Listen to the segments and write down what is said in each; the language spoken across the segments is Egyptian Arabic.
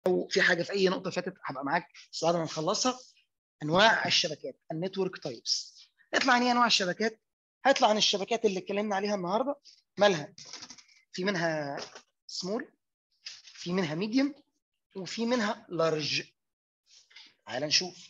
لو في حاجه في اي نقطه فاتت هبقى معاك بس بعد ما نخلصها انواع الشبكات النتورك تايبس اطلع عن ايه انواع الشبكات هيطلع عن الشبكات اللي اتكلمنا عليها النهارده مالها في منها سمول في منها ميديوم وفي منها لارج تعال نشوف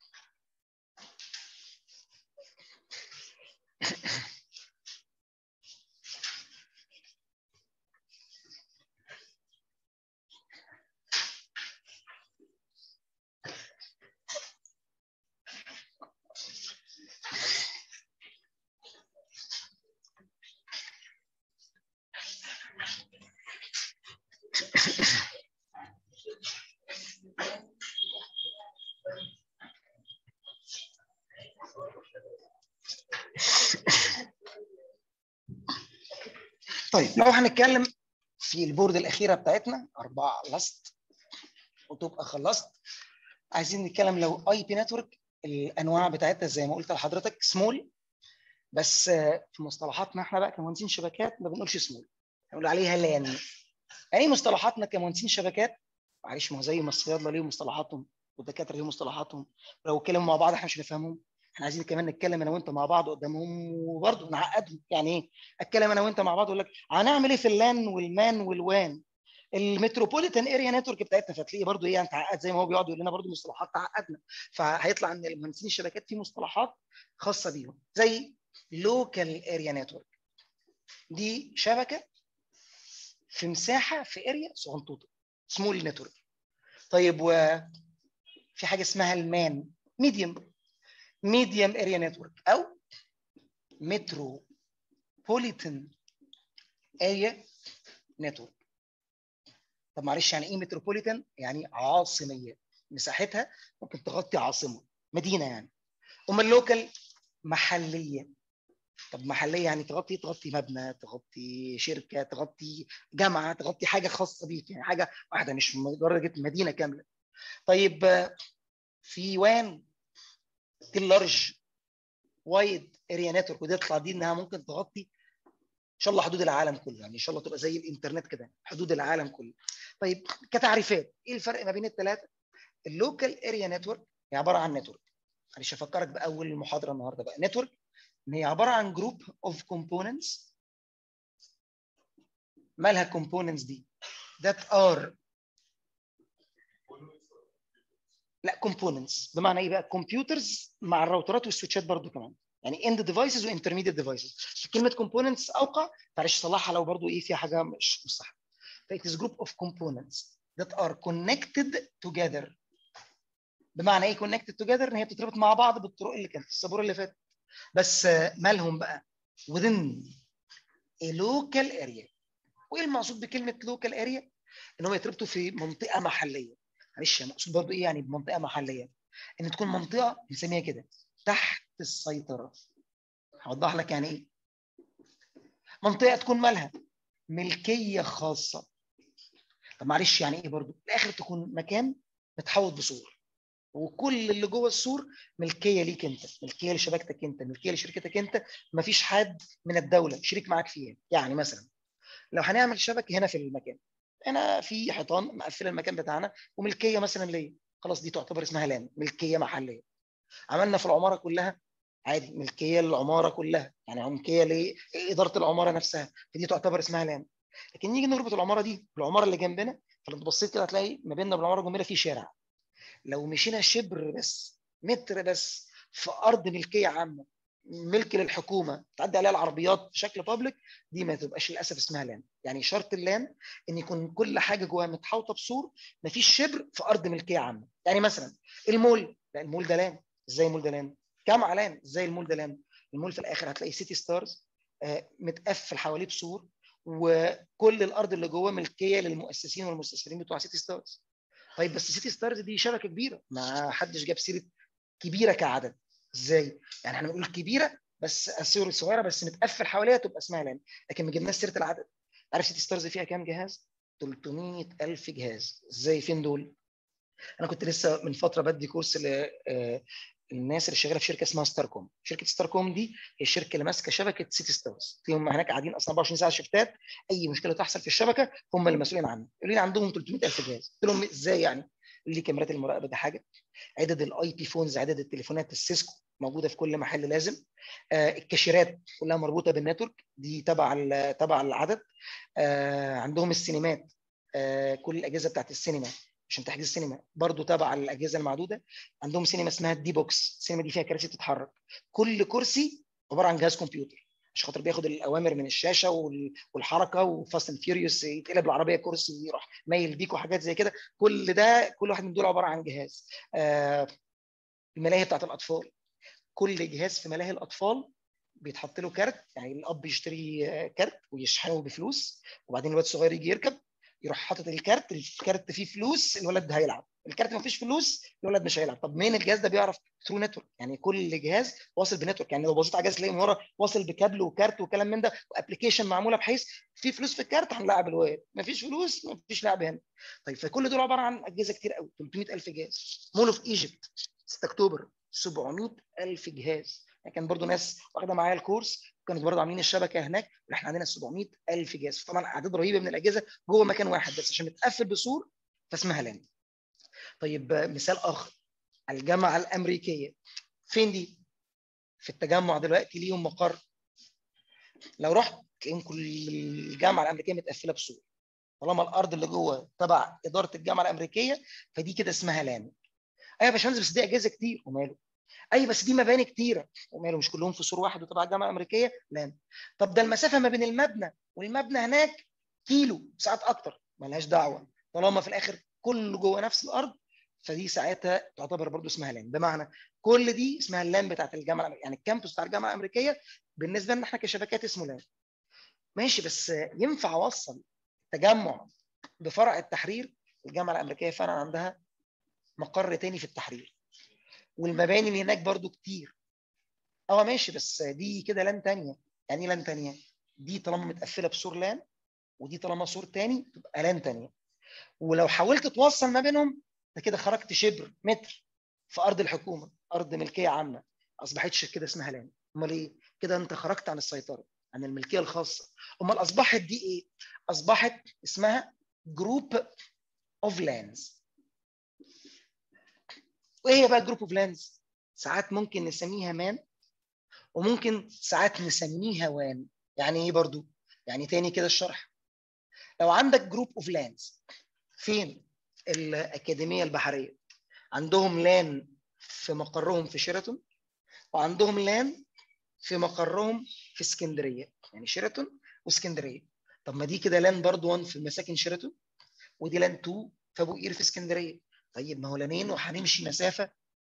طيب لو هنتكلم في البورد الاخيره بتاعتنا اربعه لاست وتبقى خلصت عايزين نتكلم لو اي بي نتورك الانواع بتاعتها زي ما قلت لحضرتك سمول بس في مصطلحاتنا احنا بقى كمهندسين شبكات ما بنقولش سمول بنقول عليها لان يعني مصطلحاتنا كمهندسين شبكات معلش ما هو زي ما الصيادله ليهم مصطلحاتهم والدكاتره ليهم مصطلحاتهم لو اتكلموا مع بعض احنا مش هنفهمهم احنا عايزين كمان نتكلم انا وانت مع بعض قدامهم وبرضه نعقدهم يعني ايه اتكلم انا وانت مع بعض اقول لك هنعمل ايه في اللان والمان والوان المتروبوليتان اريا نتورك بتاعتنا فتلاقي برضه ايه هنتعقد زي ما هو بيقعد يقول لنا برضه مصطلحات تعقدنا فهيطلع ان المهندسين الشبكات في مصطلحات خاصه بيهم زي لوكال اريا نتورك دي شبكه في مساحه في اريا صغنطوطه سمول نتورك طيب وفي حاجه اسمها المان ميديوم ميديوم اريا نتورك او متروبوليتان اريا نتورك طب معلش يعني ايه متروبوليتان يعني عاصميه مساحتها ممكن تغطي عاصمه مدينه يعني اما اللوكال محليه طب محليه يعني تغطي تغطي مبنى تغطي شركه تغطي جامعه تغطي حاجه خاصه بيك يعني حاجه واحده مش مجرد مدينه كامله طيب في وان دي اللارج وايد اريا نتورك ودي تطلع دي انها ممكن تغطي ان شاء الله حدود العالم كله يعني ان شاء الله تبقى زي الانترنت كده حدود العالم كله طيب كتعريفات ايه الفرق ما بين الثلاثه اللوكال اريا نتورك هي عباره عن نتورك معلش افكرك باول المحاضره النهارده بقى نتورك ان هي عباره عن جروب اوف كومبوننتس مالها كومبوننتس دي that are لا كومبوننتس بمعنى ايه بقى كمبيوترز مع الراوترات والسويتشات برضو كمان يعني اند ديفايسز وانترميديت ديفايسز كلمه كومبوننتس اوقع معلش صلحها لو برضو ايه فيها حاجه مش مش صح it is group of components that are connected together بمعنى ايه connected together ان هي بتتربط مع بعض بالطرق اللي كانت في السبوره اللي فاتت بس مالهم بقى within a local area وايه المقصود بكلمه local area ان هم يتربطوا في منطقه محليه معلش مقصود برضو ايه يعني بمنطقه محليه ان تكون منطقه بنسميها كده تحت السيطره هوضح لك يعني ايه منطقه تكون مالها ملكيه خاصه طب معلش يعني ايه برضو في الاخر تكون مكان متحوط بسور وكل اللي جوه السور ملكيه ليك انت ملكيه لشبكتك انت ملكيه لشركتك انت مفيش حد من الدوله شريك معاك فيها يعني مثلا لو هنعمل شبكه هنا في المكان هنا في حيطان مقفله المكان بتاعنا وملكيه مثلا ليا خلاص دي تعتبر اسمها لان ملكيه محليه عملنا في العماره كلها عادي ملكيه للعماره كلها يعني ملكيه لاداره العماره نفسها فدي تعتبر اسمها لان لكن نيجي نربط العماره دي بالعماره اللي جنبنا فلو بصيت كده هتلاقي ما بيننا وبين العماره الجنبيه في شارع لو مشينا شبر بس متر بس في ارض ملكيه عامه ملك للحكومه تعدي عليها العربيات بشكل بابليك دي ما تبقاش للاسف اسمها لان يعني شرط اللان ان يكون كل حاجه جواها متحوطه بسور ما فيش شبر في ارض ملكيه عامه يعني مثلا المول لا المول ده لان ازاي المول ده لان جامعه لان ازاي المول ده لان المول في الاخر هتلاقي سيتي ستارز آه متقفل حواليه بسور وكل الارض اللي جوه ملكيه للمؤسسين والمستثمرين بتوع سيتي ستارز طيب بس سيتي ستارز دي شبكه كبيره ما حدش جاب سيره كبيره كعدد ازاي يعني احنا بنقول كبيره بس سوري صغيره بس متقفل حواليها تبقى اسمها لان لكن ما جبناش سيره العدد عارف سيتي ستارز فيها كام جهاز 300 الف جهاز ازاي فين دول انا كنت لسه من فتره بدي كورس الناس اللي شغاله في شركه اسمها ستاركوم شركه ستاركوم دي هي الشركه اللي ماسكه شبكه سيتي ستارز هم هناك قاعدين اصلا 24 ساعه شفتات اي مشكله تحصل في الشبكه هم اللي مسؤولين عنها يقولوا لي عندهم 300000 جهاز قلت لهم ازاي يعني يقول لي كاميرات المراقبه ده حاجه عدد الاي بي فونز عدد التليفونات السيسكو موجوده في كل محل لازم آه الكاشيرات كلها مربوطه بالنتورك دي تبع تبع العدد آه عندهم السينمات آه كل الاجهزه بتاعت السينما عشان تحجز السينما برضو تبع الاجهزه المعدوده عندهم سينما اسمها الدي بوكس السينما دي فيها كراسي بتتحرك كل كرسي عباره عن جهاز كمبيوتر عشان خاطر بياخد الاوامر من الشاشه والحركه وفاست اند فيوريوس يتقلب العربيه كرسي يروح مايل بيك وحاجات زي كده كل ده كل واحد من دول عباره عن جهاز آه الملاهي بتاعت الاطفال كل جهاز في ملاهي الاطفال بيتحط له كارت يعني الاب يشتري كارت ويشحنه بفلوس وبعدين الواد الصغير يجي يركب يروح حاطط الكارت الكارت فيه فلوس الولد هيلعب الكارت ما فيش فلوس الولد مش هيلعب طب مين الجهاز ده بيعرف ثرو نتورك يعني كل جهاز واصل بنتورك يعني لو بصيت على جهاز تلاقي من ورا واصل بكابل وكارت وكلام من ده وابلكيشن معموله بحيث في فلوس في الكارت هنلعب الواد ما فيش فلوس ما فيش لعب هنا طيب فكل دول عباره عن اجهزه كتير قوي 300000 جهاز مول اوف ايجيبت 6 اكتوبر 700000 جهاز يعني كان برضو ناس واخده معايا الكورس كانت برضه عاملين الشبكه هناك احنا عندنا 700000 جهاز طبعا اعداد رهيبه من الاجهزه جوه مكان واحد بس عشان متقفل بسور فاسمها لان طيب مثال اخر الجامعه الامريكيه فين دي في التجمع دلوقتي ليهم مقر لو رحت تلاقيهم كل الجامعه الامريكيه متقفله بسور طالما الارض اللي جوه تبع اداره الجامعه الامريكيه فدي كده اسمها لان ايوه يا باشمهندس بس دي اجهزه كتير وماله اي بس دي مباني كتيره وماله مش كلهم في سور واحد وتبع الجامعه الامريكيه لا طب ده المسافه ما بين المبنى والمبنى هناك كيلو ساعات اكتر ملهاش دعوه طالما في الاخر كله جوه نفس الارض فدي ساعتها تعتبر برضو اسمها لان بمعنى كل دي اسمها اللان بتاعت الجامعه الأمريكية. يعني الكامبوس بتاع الجامعه الامريكيه بالنسبه لنا احنا كشبكات اسمه لان ماشي بس ينفع اوصل تجمع بفرع التحرير الجامعه الامريكيه فعلا عندها مقر تاني في التحرير والمباني اللي هناك برضو كتير اه ماشي بس دي كده لان تانية يعني ايه لان تانية دي طالما متقفله بسور لان ودي طالما سور تاني تبقى لان تانية ولو حاولت توصل ما بينهم انت كده خرجت شبر متر في ارض الحكومه ارض ملكيه عامه اصبحتش كده اسمها لان امال ايه كده انت خرجت عن السيطره عن الملكيه الخاصه امال اصبحت دي ايه اصبحت اسمها جروب اوف لاندز وايه هي بقى جروب اوف لاندز ساعات ممكن نسميها مان وممكن ساعات نسميها وان يعني ايه برضو يعني تاني كده الشرح لو عندك جروب اوف لاندز فين الاكاديميه البحريه عندهم لان في مقرهم في شيراتون وعندهم لان في مقرهم في اسكندريه يعني شيراتون واسكندريه طب ما دي كده لان برضو 1 في مساكن شيراتون ودي لان 2 في ابو قير في اسكندريه طيب ما هو لانين وهنمشي مسافه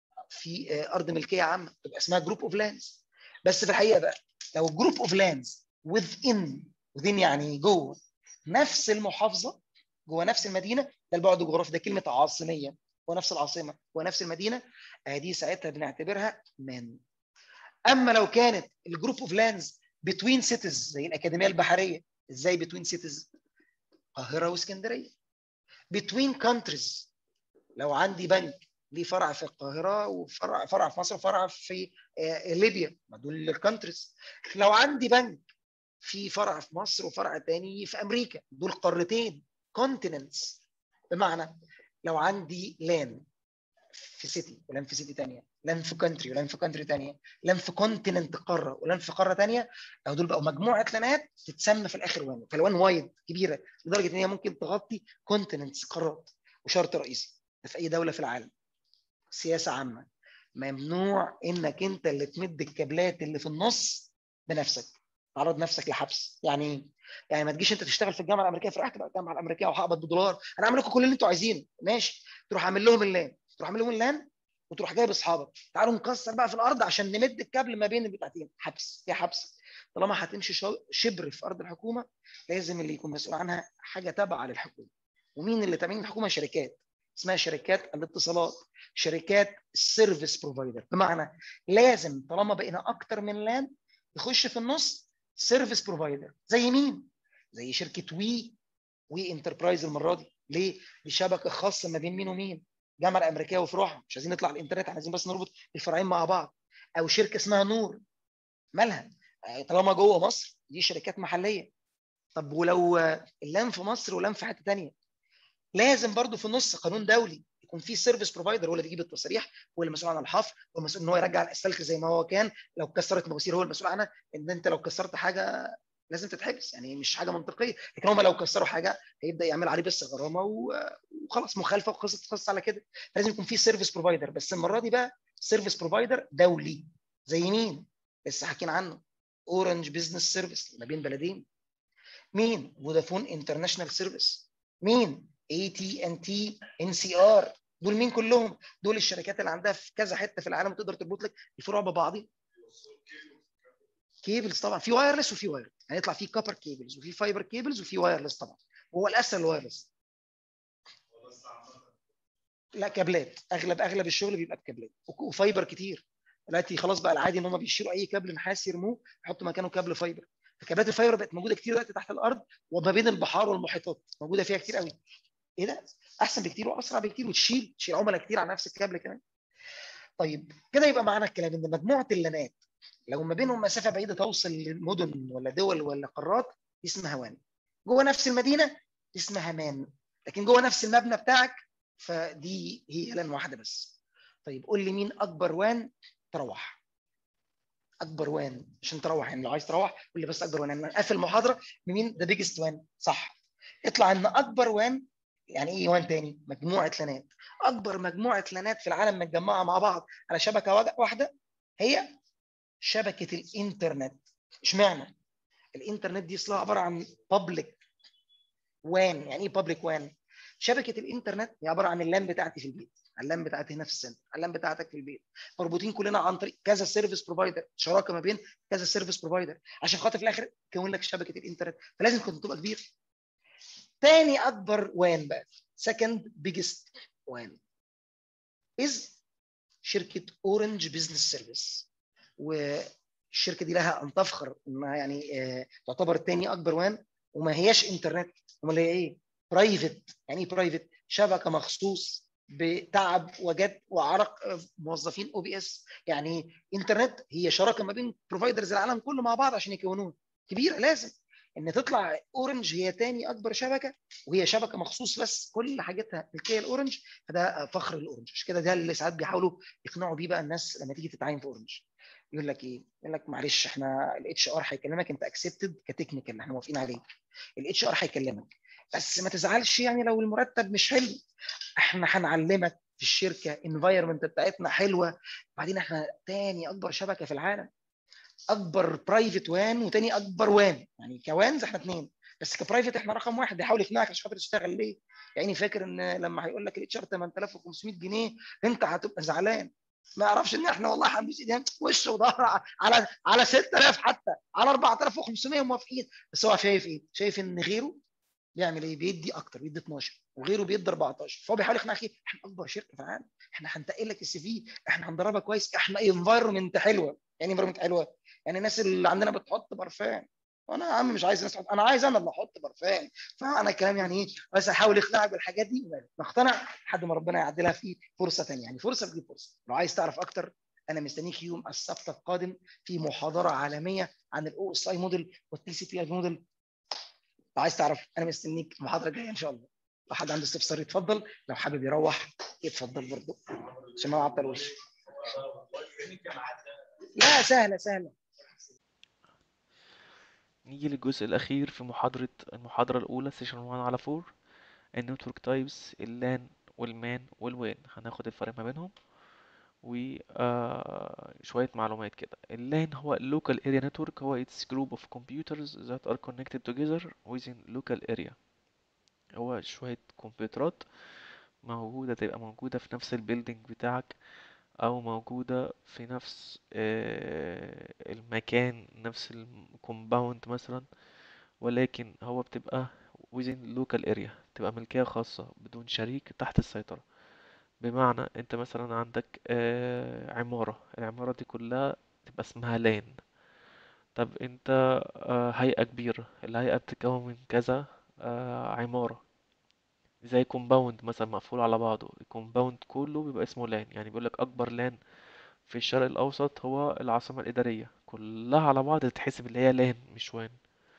في ارض ملكيه عامه تبقى اسمها جروب اوف لاندز بس في الحقيقه بقى لو جروب اوف لاندز within within يعني جوه نفس المحافظه جوه نفس المدينه ده البعد الجغرافي ده كلمه عاصميه هو نفس العاصمه هو نفس المدينه دي ساعتها بنعتبرها من اما لو كانت الجروب اوف لاندز بتوين سيتيز زي الاكاديميه البحريه ازاي بتوين سيتيز القاهره واسكندريه بتوين كونتريز لو عندي بنك ليه فرع في القاهره وفرع فرع في مصر وفرع في ليبيا ما دول الكونتريز لو عندي بنك في فرع في مصر وفرع تاني في امريكا دول قارتين كونتيننتس بمعنى لو عندي لان في سيتي ولان في سيتي ثانيه لان في كونتري ولان في كونتري ثانيه لان في كونتيننت قاره ولان في قاره ثانيه او دول بقوا مجموعه لانات تتسمى في الاخر وان فالوان وايد كبيره لدرجه ان هي ممكن تغطي كونتيننتس قارات وشرط رئيسي في اي دوله في العالم سياسه عامه ممنوع انك انت اللي تمد الكابلات اللي في النص بنفسك تعرض نفسك لحبس يعني ايه؟ يعني ما تجيش انت تشتغل في الجامعه الامريكيه فرحت بقى الجامعه الامريكيه وهقبض بدولار انا اعمل لكم كل اللي انتوا عايزينه ماشي تروح عامل لهم اللان تروح عامل لهم اللان وتروح جايب اصحابك تعالوا نكسر بقى في الارض عشان نمد الكابل ما بين البتاعتين حبس يا حبس طالما هتمشي شبر في ارض الحكومه لازم اللي يكون مسؤول عنها حاجه تابعه للحكومه ومين اللي تابعين الحكومه شركات اسمها شركات الاتصالات شركات السيرفيس بروفايدر بمعنى لازم طالما بقينا اكتر من لان يخش في النص سيرفيس بروفايدر زي مين زي شركه وي وي انتربرايز المره دي ليه دي شبكه خاصه ما بين مين ومين الجامعه الامريكيه وفروعها مش عايزين نطلع على الانترنت احنا عايزين بس نربط الفرعين مع بعض او شركه اسمها نور مالها طالما جوه مصر دي شركات محليه طب ولو اللام في مصر ولام في حته ثانيه لازم برضو في النص قانون دولي يكون في سيرفيس بروفايدر هو اللي بيجيب التصريح هو اللي مسؤول عن الحفر هو المسؤول ان هو يرجع الاسفلت زي ما هو كان لو كسرت مواسير هو المسؤول عنها ان انت لو كسرت حاجه لازم تتحبس يعني مش حاجه منطقيه لكن هم لو كسروا حاجه هيبدا يعمل عليه بس غرامه وخلاص مخالفه وخلصت خلصت على كده لازم يكون في سيرفيس بروفايدر بس المره دي بقى سيرفيس بروفايدر دولي زي مين لسه حاكين عنه اورنج بزنس سيرفيس ما بين بلدين مين فودافون انترناشونال سيرفيس مين اي تي ان تي ان سي ار دول مين كلهم دول الشركات اللي عندها في كذا حته في العالم تقدر تربط لك الفروع ببعضها كيبلز طبعا في وايرلس وفي واير هيطلع في كوبر كيبلز وفي فايبر كيبلز وفي وايرلس طبعا وهو الاسهل الوايرلس لا كابلات اغلب اغلب الشغل بيبقى بكابلات وفايبر كتير دلوقتي خلاص بقى العادي ان هم بيشيلوا اي كابل نحاس يرموه يحطوا مكانه كابل فايبر فكابلات الفايبر بقت موجوده كتير دلوقتي تحت الارض وما بين البحار والمحيطات موجوده فيها كتير قوي ايه ده احسن بكتير واسرع بكتير وتشيل تشيل عملاء كتير على نفس الكابل كمان طيب كده يبقى معنى الكلام ان مجموعه اللانات لو ما بينهم مسافه بعيده توصل لمدن ولا دول ولا قارات دي اسمها وان جوه نفس المدينه دي اسمها مان لكن جوه نفس المبنى بتاعك فدي هي لان واحده بس طيب قول لي مين اكبر وان تروح اكبر وان عشان تروح يعني لو عايز تروح قول لي بس اكبر وان انا قافل المحاضره مين ذا بيجست وان صح اطلع ان اكبر وان يعني ايه وان تاني مجموعه لانات اكبر مجموعه لانات في العالم متجمعه مع بعض على شبكه واحده هي شبكه الانترنت اشمعنى الانترنت دي اصلها عباره عن بابليك وان يعني ايه بابليك وان شبكه الانترنت هي عباره عن اللان بتاعتي في البيت اللان بتاعتي هنا في السنتر اللان بتاعتك في البيت مربوطين كلنا عن طريق كذا سيرفيس بروفايدر شراكه ما بين كذا سيرفيس بروفايدر عشان خاطر في الاخر تكون لك شبكه الانترنت فلازم كنت تبقى كبير تاني اكبر وان بقى سكند بيجست وان از شركه اورنج بزنس سيرفيس والشركه دي لها ان تفخر انها يعني تعتبر تاني اكبر وان وما هياش انترنت امال هي ايه؟ برايفت يعني ايه برايفت؟ شبكه مخصوص بتعب وجد وعرق موظفين او بي اس يعني انترنت هي شراكه ما بين بروفايدرز العالم كله مع بعض عشان يكونوه كبيره لازم ان تطلع اورنج هي تاني اكبر شبكه وهي شبكه مخصوص بس كل حاجتها ملكيه الاورنج فده فخر الاورنج عشان كده ده اللي ساعات بيحاولوا يقنعوا بيه بقى الناس لما تيجي تتعين في اورنج يقول لك ايه؟ يقول لك معلش احنا الاتش ار هيكلمك انت اكسبتد كتكنيكال احنا موافقين عليك الاتش ار هيكلمك بس ما تزعلش يعني لو المرتب مش حلو احنا هنعلمك في الشركه انفايرمنت بتاعتنا حلوه وبعدين احنا تاني اكبر شبكه في العالم اكبر برايفت وان وتاني اكبر وان يعني كوانز احنا اثنين بس كبرايفت احنا رقم واحد بيحاول يقنعك عشان خاطر تشتغل ليه؟ يعني فاكر ان لما هيقول لك الاتش ار 8500 جنيه انت هتبقى زعلان ما يعرفش ان احنا والله هنبوس ايدينا وش وظهر على على 6000 حتى على 4500 موافقين بس هو شايف ايه؟ شايف ان غيره بيعمل ايه؟ بيدي اكتر بيدي 12 وغيره بيدي 14 فهو بيحاول يقنعك ايه؟ احنا اكبر شركه في العالم احنا هنتقل لك السي في احنا هندربها كويس احنا انفايرمنت حلوه يعني انفايرمنت حلوه يعني الناس اللي عندنا بتحط برفان وانا يا عم مش عايز الناس تحط انا عايز انا اللي احط برفان فانا الكلام يعني ايه بس احاول اقنعك بالحاجات دي نقتنع لحد ما ربنا يعدلها في فرصه ثانيه يعني فرصه بتجيب فرصه لو عايز تعرف اكتر انا مستنيك يوم السبت القادم في محاضره عالميه عن الاو اس اي موديل والتي سي بي اي موديل لو عايز تعرف انا مستنيك المحاضره الجايه ان شاء الله لو حد عنده استفسار يتفضل لو حابب يروح يتفضل برضه عشان ما اعطلوش لا سهله سهله نيجي للجزء الأخير في محاضرة المحاضرة الأولى سيشن 1 على 4 النتورك تايبس اللان والمان والوان هناخد الفرق ما بينهم وشوية معلومات كده اللان هو local area network هو it's group of computers that are connected together within local area هو شوية كمبيوترات موجودة تبقى موجودة في نفس البيلدينج بتاعك أو موجودة في نفس المكان نفس الكومباوند مثلا ولكن هو بتبقى within local area تبقى ملكية خاصة بدون شريك تحت السيطرة بمعنى انت مثلا عندك عمارة العمارة دي كلها تبقى اسمها لان طب انت هيئة كبيرة الهيئة بتتكون من كذا عمارة زي كومباوند مثلا مقفول على بعضه الكومباوند كله بيبقى اسمه لان يعني بيقول لك اكبر لان في الشرق الاوسط هو العاصمه الاداريه كلها على بعض تتحسب اللي هي لان مش وان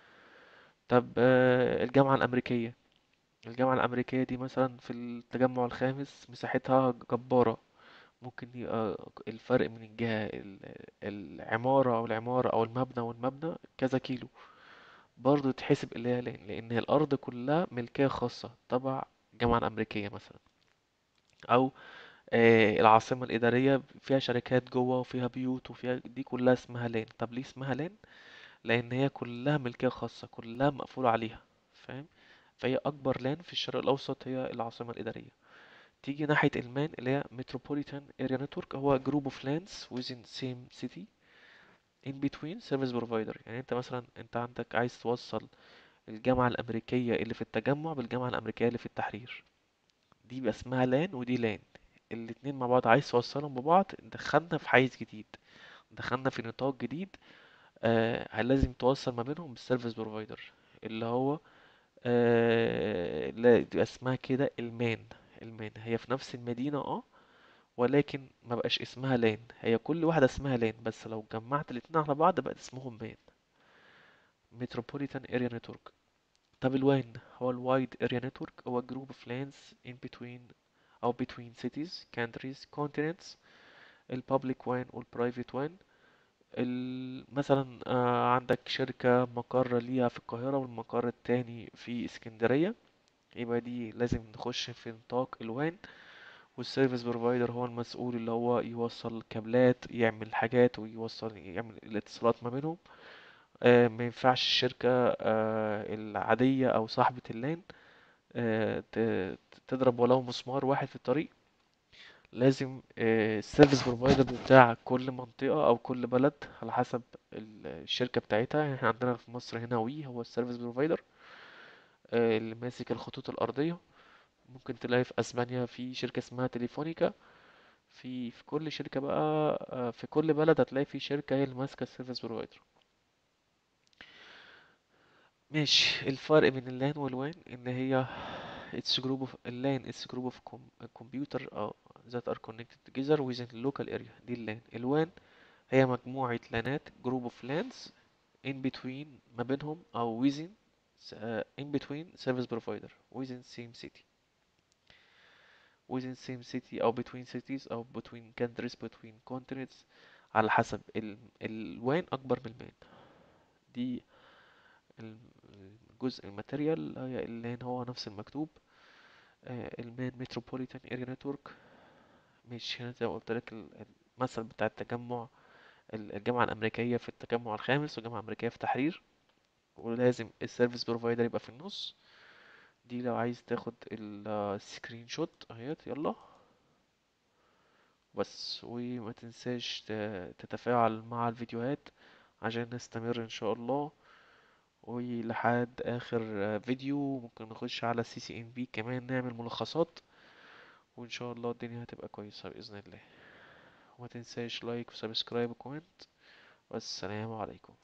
طب آه، الجامعه الامريكيه الجامعه الامريكيه دي مثلا في التجمع الخامس مساحتها جباره ممكن يبقى الفرق من الجهه ال- العماره او العماره او المبنى والمبنى كذا كيلو برضه تحسب اللي هي لان لان هي الارض كلها ملكيه خاصه تبع الجامعه الامريكيه مثلا او آه، العاصمه الاداريه فيها شركات جوه وفيها بيوت وفيها دي كلها اسمها لان طب ليه اسمها لان لان هي كلها ملكيه خاصه كلها مقفول عليها فاهم فهي اكبر لان في الشرق الاوسط هي العاصمه الاداريه تيجي ناحيه المان اللي هي metropolitan area network هو group of lands within same city in between service provider يعني انت مثلا انت عندك عايز توصل الجامعة الأمريكية اللي في التجمع بالجامعة الأمريكية اللي في التحرير دي بيبقى اسمها لان ودي لان الاتنين مع بعض عايز توصلهم ببعض دخلنا في حيز جديد دخلنا في نطاق جديد آه لازم توصل ما بينهم بالسيرفيس بروفايدر اللي هو آه لا بيبقى اسمها كده المان المان هي في نفس المدينة اه ولكن ما بقاش اسمها لان هي كل واحدة اسمها لان بس لو جمعت الاتنين على بعض بقت اسمهم مان Metropolitan Area Network طب الوان هو الوايد اريا نتورك هو جروب اوف لانز in between او between cities countries continents البابليك وان والبرايفت وان مثلا آه، عندك شركة مقر ليها في القاهرة والمقر التاني في اسكندرية يبقى دي لازم نخش في نطاق الوان والسيرفيس بروفايدر هو المسؤول اللي هو يوصل كابلات يعمل حاجات ويوصل يعمل الاتصالات ما بينهم آه، ما ينفعش الشركة آه، العادية أو صاحبة اللان آه، ت- تضرب ولو مسمار واحد في الطريق لازم السيرفيس بروفايدر بتاع كل منطقة أو كل بلد على حسب ال- الشركة بتاعتها يعني احنا عندنا في مصر هنا وي هو السيرفيس بروفايدر اللي ماسك الخطوط الأرضية ممكن تلاقي في أسبانيا في شركة اسمها تليفونيكا في في كل شركة بقى آه، في كل بلد هتلاقي في شركة هي اللي ماسكة السيرفيس بروفايدر ماشي الفرق بين اللان والوان ان هي it's group of اللان it's group of com computer uh, that are connected together within local area دي اللان الوان هي مجموعة لانات group of lans in between ما بينهم او within uh, in between service provider within same city within same city او between cities او between countries between continents على حسب ال الوان اكبر من المان دي الجزء الماتيريال هي اللي هو نفس المكتوب المان متروبوليتان اريا نتورك مش هنا زي ما قلت لك المثل بتاع التجمع الجامعة الأمريكية في التجمع الخامس والجامعة الأمريكية في تحرير ولازم السيرفيس بروفايدر يبقى في النص دي لو عايز تاخد السكرين شوت اهيت يلا بس وما تنساش تتفاعل مع الفيديوهات عشان نستمر ان شاء الله ولحد اخر فيديو ممكن نخش على سي سي ان بي كمان نعمل ملخصات وان شاء الله الدنيا هتبقى كويسة باذن الله وما تنساش لايك وسبسكرايب وكومنت والسلام عليكم